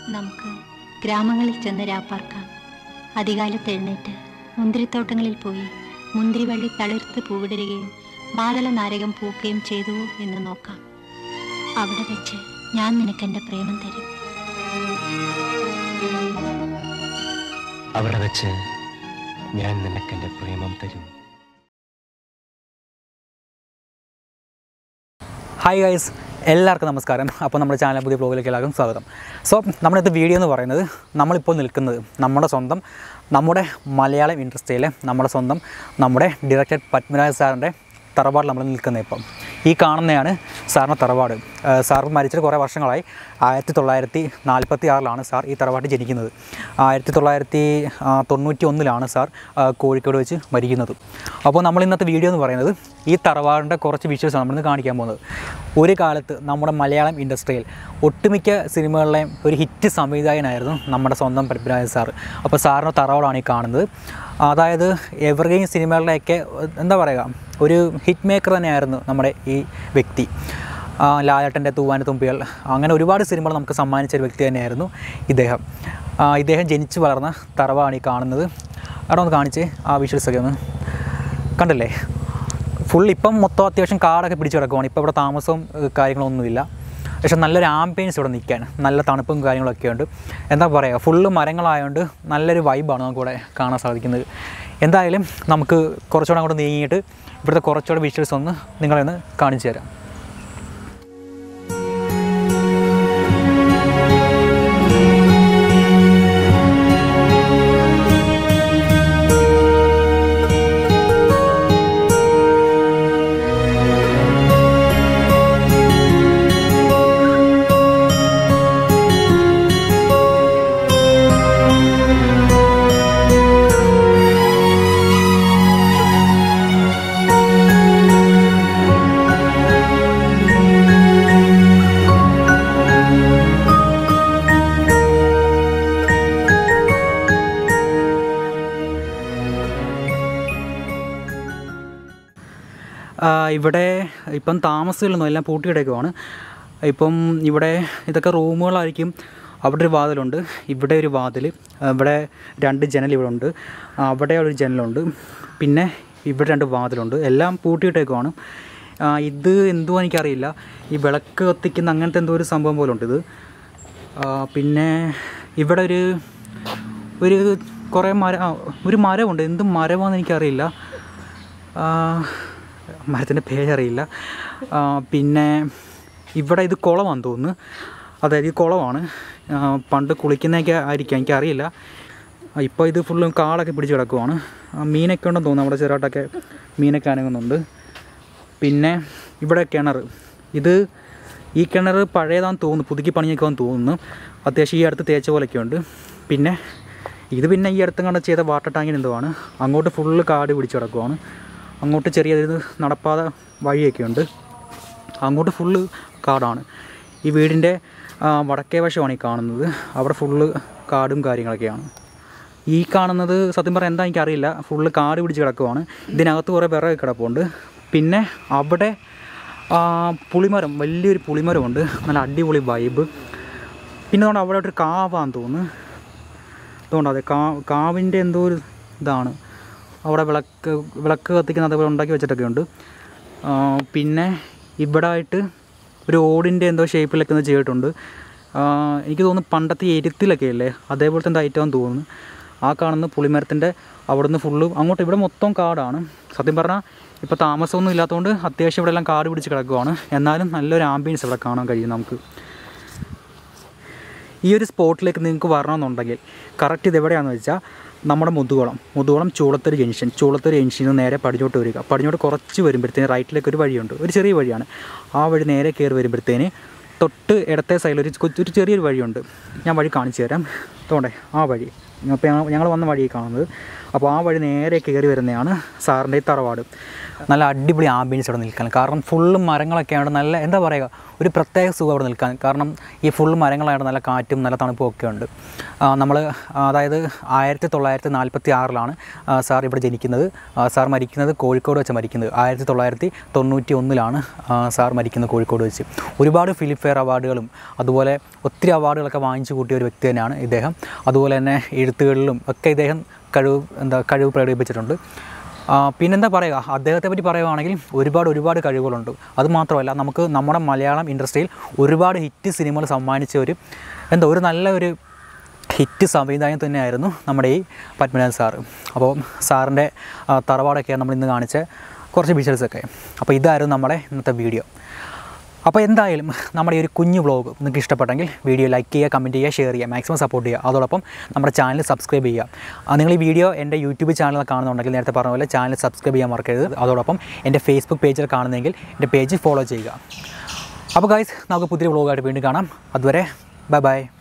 നമുക്ക് ഗ്രാമങ്ങളിൽ ചെന്ന് രാപ്പാർക്കാം അധികാലത്ത് എഴുന്നേറ്റ് മുന്തിരിത്തോട്ടങ്ങളിൽ പോയി മുന്തിരിവള്ളി തളിർത്ത് പൂവിടരുകയും മാതള നാരകം പൂക്കുകയും ചെയ്തു എന്ന് നോക്കാം അവിടെ വെച്ച് ഞാൻ നിനക്കെൻ്റെ പ്രേമം തരും അവിടെ വെച്ച് ഞാൻ നിനക്കെൻ്റെ പ്രേമം തരും ഹായ് ഗൈസ് എല്ലാവർക്കും നമസ്കാരം അപ്പോൾ നമ്മുടെ ചാനൽ പുതിയ ബ്ലോഗിലേക്ക് എല്ലാവർക്കും സ്വാഗതം സോ നമ്മുടെ വീഡിയോ എന്ന് പറയുന്നത് നമ്മളിപ്പോൾ നിൽക്കുന്നത് നമ്മുടെ സ്വന്തം നമ്മുടെ മലയാളം ഇൻഡസ്ട്രിയിലെ നമ്മുടെ സ്വന്തം നമ്മുടെ ഡയറക്ടർ പത്മരാജ് സാറിൻ്റെ തറവാട് നമ്മൾ നിൽക്കുന്നത് ഇപ്പം ഈ കാണുന്നതാണ് സാറിൻ്റെ തറവാട് ഏഹ് സാർ മരിച്ചിട്ട് കുറേ വർഷങ്ങളായി ആയിരത്തി തൊള്ളായിരത്തി നാൽപ്പത്തി ആറിലാണ് സാർ ഈ തറവാട്ടിൽ ജനിക്കുന്നത് ആയിരത്തി തൊള്ളായിരത്തി ആ, തൊണ്ണൂറ്റി ഒന്നിലാണ് സാർ ആ, കോഴിക്കോട് വെച്ച് മരിക്കുന്നത് അപ്പോൾ നമ്മൾ ഇന്നത്തെ വീഡിയോ എന്ന് പറയുന്നത് ഈ തറവാടിൻ്റെ കുറച്ച് വിഷ്വൽസാണ് നമ്മളിന്ന് കാണിക്കാൻ പോകുന്നത് ഒരു കാലത്ത് നമ്മുടെ മലയാളം ഇൻഡസ്ട്രിയിൽ ഒട്ടുമിക്ക സിനിമകളിലെയും ഒരു ഹിറ്റ് സംവിധായകനായിരുന്നു നമ്മുടെ സ്വന്തം പത്മരാജൻ സാർ അപ്പോൾ സാറിൻ്റെ തറവാടാണ് ഈ കാണുന്നത് അതായത് എവർഗ്രീൻ സിനിമകളുടെയൊക്കെ എന്താ പറയുക ഒരു ഹിറ്റ് മേക്കർ തന്നെയായിരുന്നു നമ്മുടെ ഈ വ്യക്തി ആ, ലാലേട്ടൻ്റെ തൂവാൻ്റെ തുമ്പികൾ അങ്ങനെ ഒരുപാട് സിനിമകൾ നമുക്ക് സമ്മാനിച്ച ഒരു വ്യക്തി തന്നെയായിരുന്നു ഇദ്ദേഹം ആ, ഇദ്ദേഹം ജനിച്ചു വളർന്ന തറവാണ് ഈ കാണുന്നത് അവിടെ ഒന്ന് കാണിച്ച് ആ വിഷ്വൽസ് ഒക്കെ ഒന്ന് കണ്ടില്ലേ ഫുൾ ഇപ്പം മൊത്തം അത്യാവശ്യം കാടൊക്കെ പിടിച്ചു കിടക്കുവാണ് ഇപ്പോൾ ഇവിടെ താമസവും ഏഹ്, കാര്യങ്ങളൊന്നുമില്ല പക്ഷെ നല്ലൊരു ആംബിയൻസ് ഇവിടെ നിൽക്കാൻ നല്ല തണുപ്പും കാര്യങ്ങളൊക്കെ ഉണ്ട് എന്താ പറയുക ഫുള്ള് മരങ്ങളായതുകൊണ്ട് നല്ലൊരു വൈബാണ് നമുക്കിവിടെ കാണാൻ സാധിക്കുന്നത് എന്തായാലും നമുക്ക് കുറച്ചുകൂടെ അങ്ങോട്ട് നീങ്ങിയിട്ട് ഇവിടുത്തെ കുറച്ചുകൂടെ വിഷ്വൽസ് ഒന്ന് നിങ്ങളെ ഒന്ന് കാണിച്ചു തരാം ആ, ഇവിടെ ഇപ്പം താമസമില്ലെന്നോ എല്ലാം പൂട്ടിയിടേക്കുവാണ് ഇപ്പം ഇവിടെ ഇതൊക്കെ റൂമുകളായിരിക്കും അവിടെ ഒരു വാതിലുണ്ട് ഇവിടെ ഒരു വാതിൽ ഇവിടെ രണ്ട് ജനൽ ഇവിടെ ഉണ്ട് അവിടെ ഒരു ജനലുണ്ട് പിന്നെ ഇവിടെ രണ്ട് വാതിലുണ്ട് എല്ലാം പൂട്ടിയിട്ടേക്കുവാണ് ആ, ഇത് എന്തുവാ എനിക്കറിയില്ല ഈ വിളക്ക് കത്തിക്കുന്ന അങ്ങനത്തെ എന്തോ ഒരു സംഭവം പോലെ ഉണ്ട് ഇത് ആ, പിന്നെ ഇവിടെ ഒരു ഒരു കുറേ മര ആ, ഒരു മരമുണ്ട് എന്ത് മരമാണെന്ന് എനിക്കറിയില്ല ആ, മരത്തിൻ്റെ പേരറിയില്ല ആ, പിന്നെ ഇവിടെ ഇത് കുളമാണെന്ന് തോന്നുന്നു അതായത് ഇത് കുളമാണ് ആ, പണ്ട് കുളിക്കുന്നതൊക്കെ ആയിരിക്കാം എനിക്കറിയില്ല ആ, ഇപ്പോൾ ഇത് ഫുള്ളും കാളൊക്കെ പിടിച്ച് കിടക്കുവാണ് ആ, മീനൊക്കെ ഉണ്ടെന്ന് തോന്നുന്നു നമ്മുടെ ചെറുതായിട്ടൊക്കെ മീനൊക്കെ അനങ്ങുന്നുണ്ട് പിന്നെ ഇവിടെ കിണർ ഇത് ഈ കിണർ പഴയതാന്ന് തോന്നുന്നു പുതുക്കി പണിയൊക്കെ തോന്നുന്നു അത്യാവശ്യം ഈ അടുത്ത് തേച്ച പോലെയൊക്കെ ഉണ്ട് പിന്നെ ഇത് പിന്നെ ഈ അടുത്ത് കണ്ട് ചെയ്ത വാട്ടർ ടാങ്കിന് എന്തോ ആണ് അങ്ങോട്ട് ഫുള്ള് കാട് പിടിച്ച് കിടക്കുവാണ് അങ്ങോട്ട് ചെറിയ ഇത് നടപ്പാത വഴിയൊക്കെ ഉണ്ട് അങ്ങോട്ട് ഫുള്ള് കാടാണ് ഈ വീടിൻ്റെ ആ, വടക്കേ വശമാണ് ഈ കാണുന്നത് അവിടെ ഫുള്ള് കാടും കാര്യങ്ങളൊക്കെയാണ് ഈ കാണുന്നത് സത്യം പറഞ്ഞാൽ എന്താ എനിക്കറിയില്ല ഫുള്ള് കാട് പിടിച്ച് കിടക്കുവാണ് ഇതിനകത്ത് കുറേ വിറക് കിടപ്പുണ്ട് പിന്നെ അവിടെ ആ, പുളിമരം വലിയൊരു പുളിമരമുണ്ട് നല്ല അടിപൊളി വൈബ് പിന്നെ അതുകൊണ്ട് അവിടെ ഒരു കാവാന്ന് തോന്നുന്നു അതുകൊണ്ട് അതെ കാ കാവിൻ്റെ എന്തോ ഒരു ഇതാണ് അവിടെ വിളക്ക് വിളക്ക് കത്തിക്കുന്ന അതേപോലെ ഉണ്ടാക്കി വെച്ചിട്ടൊക്കെ ഉണ്ട് ആ, പിന്നെ ഇവിടെ ആയിട്ട് ഒരു ഓടിൻ്റെ എന്തോ ഷേപ്പിലൊക്കെ ഒന്ന് ചെയ്തിട്ടുണ്ട് ആ, എനിക്ക് തോന്നുന്നു പണ്ടത്തെ എരുത്തിലൊക്കെ അല്ലേ അതേപോലത്തെ എന്താ ഐറ്റമാണെന്ന് തോന്നുന്നു ആ കാണുന്ന പുളിമരത്തിൻ്റെ അവിടെ നിന്ന് ഫുള്ള് അങ്ങോട്ട് ഇവിടെ മൊത്തം കാടാണ് സത്യം പറഞ്ഞാൽ ഇപ്പോൾ താമസമൊന്നും ഇല്ലാത്തതുകൊണ്ട് അത്യാവശ്യം ഇവിടെ എല്ലാം കാട് പിടിച്ച് കിടക്കുവാണ് എന്നാലും നല്ലൊരു ആംബിയൻസ് ഇവിടെ കാണാൻ കഴിയും നമുക്ക് ഈ ഒരു സ്പോട്ടിലേക്ക് നിങ്ങൾക്ക് വരണമെന്നുണ്ടെങ്കിൽ കറക്റ്റ് ഇത് എവിടെയാണെന്ന് വെച്ചാൽ നമ്മുടെ മുതുകുളം മുതുകുളം ചൂളത്തൊരു ജംഗ്ഷൻ ചൂളത്തൊരു ജംഗ്ഷനിൽ നിന്ന് നേരെ പടിഞ്ഞോട്ട് വരിക പടിഞ്ഞോട്ട് കുറച്ച് വരുമ്പോഴത്തേന് റൈറ്റിലേക്ക് ഒരു വഴിയുണ്ട് ഒരു ചെറിയ വഴിയാണ് ആ വഴി നേരെ കയറി വരുമ്പോഴത്തേന് തൊട്ട് ഇടത്തെ സൈഡിൽ ഒരു കൊച്ചു ഒരു ചെറിയൊരു വഴിയുണ്ട് ഞാൻ വഴി കാണിച്ചു തരാം തോണ്ടേ ആ വഴി അപ്പോൾ ഞങ്ങൾ ഞങ്ങൾ വന്ന വഴി കാണുന്നത് അപ്പോൾ ആ വഴി നേരെ കയറി വരുന്നതാണ് സാറിൻ്റെ ഈ തറവാട് നല്ല അടിപൊളി ആംബിയൻസ് അവിടെ നിൽക്കാൻ കാരണം ഫുള്ളും മരങ്ങളൊക്കെ ആണ് നല്ല എന്താ പറയുക ഒരു പ്രത്യേക സുഖം അവിടെ നിൽക്കാൻ കാരണം ഈ ഫുൾ മരങ്ങളായിട്ട് നല്ല കാറ്റും നല്ല തണുപ്പും ഒക്കെ ഉണ്ട് നമ്മൾ അതായത് ആയിരത്തി തൊള്ളായിരത്തി നാൽപ്പത്തി ആറിലാണ് സാർ ഇവിടെ ജനിക്കുന്നത് ആ, സാർ മരിക്കുന്നത് കോഴിക്കോട് വെച്ച് മരിക്കുന്നത് ആയിരത്തി തൊള്ളായിരത്തി തൊണ്ണൂറ്റി ഒന്നിലാണ് സാർ മരിക്കുന്നത് കോഴിക്കോട് വെച്ച് ഒരുപാട് ഫിലിം ഫെയർ അവാർഡുകളും അതുപോലെ ഒത്തിരി അവാർഡുകളൊക്കെ വാങ്ങിച്ചു കൂട്ടിയ ഒരു വ്യക്തി തന്നെയാണ് ഇദ്ദേഹം അതുപോലെ തന്നെ എഴുത്തുകളിലും ഒക്കെ ഇദ്ദേഹം കഴിവ് എന്താ കഴിവ് പ്രകടിപ്പിച്ചിട്ടുണ്ട് ആ, പിന്നെന്താ പറയുക അദ്ദേഹത്തെ പറ്റി പറയുവാണെങ്കിൽ ഒരുപാട് ഒരുപാട് കഴിവുകളുണ്ട് അതുമാത്രമല്ല നമുക്ക് നമ്മുടെ മലയാളം ഇൻഡസ്ട്രിയിൽ ഒരുപാട് ഹിറ്റ് സിനിമകൾ സമ്മാനിച്ച ഒരു എന്താ ഒരു നല്ല ഒരു ഹിറ്റ് സംവിധായകൻ തന്നെയായിരുന്നു നമ്മുടെ ഈ പത്മനാഭൻ സാറ് അപ്പോൾ സാറിൻ്റെ ആ, തറവാടൊക്കെയാണ് നമ്മൾ ഇന്ന് കാണിച്ച കുറച്ച് വിഷ്വൽസൊക്കെ അപ്പോൾ ഇതായിരുന്നു നമ്മുടെ ഇന്നത്തെ വീഡിയോ അപ്പോൾ എന്തായാലും നമ്മുടെ ഈ ഒരു കുഞ്ഞു വ്ളോഗ് നിങ്ങൾക്ക് ഇഷ്ടപ്പെട്ടെങ്കിൽ വീഡിയോ ലൈക്ക് ചെയ്യുക കമൻറ്റ് ചെയ്യുക ഷെയർ ചെയ്യുക മാക്സിമം സപ്പോർട്ട് ചെയ്യുക അതോടൊപ്പം നമ്മുടെ ചാനൽ സബ്സ്ക്രൈബ് ചെയ്യുക ആ, നിങ്ങൾ ഈ വീഡിയോ എൻ്റെ യൂട്യൂബ് ചാനൽ കാണുന്നുണ്ടെങ്കിൽ നേരത്തെ പറഞ്ഞ പോലെ ചാനൽ സബ്സ്ക്രൈബ് ചെയ്യാൻ മറക്കരുത് അതോടൊപ്പം എൻ്റെ ഫേസ്ബുക്ക് പേജിൽ കാണുന്നെങ്കിൽ എൻ്റെ പേജ് ഫോളോ ചെയ്യുക അപ്പോൾ ഗൈസ് നമുക്ക് പുതിയ വ്ളോഗായിട്ട് വീണ്ടും കാണാം അതുവരെ ബൈ ബൈ